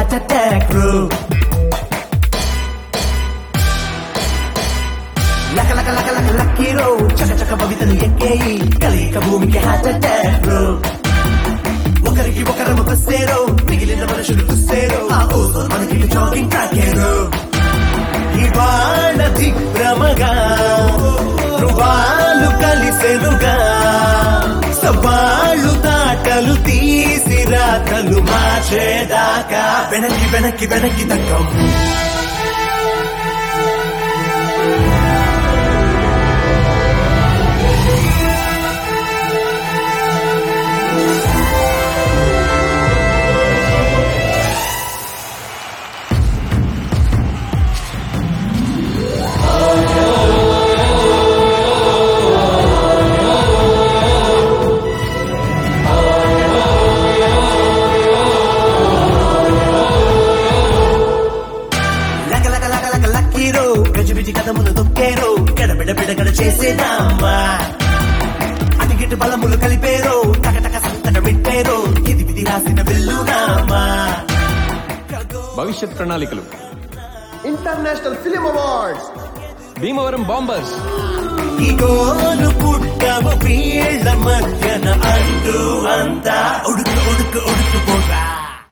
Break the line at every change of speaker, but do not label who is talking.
heart attack bro లక లక లక లక లక్కీరో చక చక భవితను ఎక్కేయి కలయిక భూమికి హార్ట్ అటాక్ బ్రో ఒకరికి ఒకరము బస్సేరో మిగిలిన మనుషులు చూసేరో ఆ ఓజోన్ మనకి జాగింగ్ ట్రాకేరో ఇవాళ దిగ్భ్రమగా ధృవాలు కలిసెనుగా సవాళ్ళు దాటలు తీసి రాతలు మార్చేదాకా వెనక్కి వెనక్కి వెనక్కి తగ్గం లక లక లక లక లక్కీరో గజిబిజి కథములు తొక్కేరో గడబిడ బిడగడ చేసేదామా అటిగిటి బలములు కలిపేరో టకటక సంతక పెట్టేరో ఇది విధి రాసిన బిల్లునామా
భవిష్యత్ ప్రణాళికలు
international film awards
Bhimavaram bombers
ఈ గోలు పుట్టము వీళ్ళ మధ్యన అంటూ అంతా ఉడుకు ఉడుకు ఉడుకు పోరా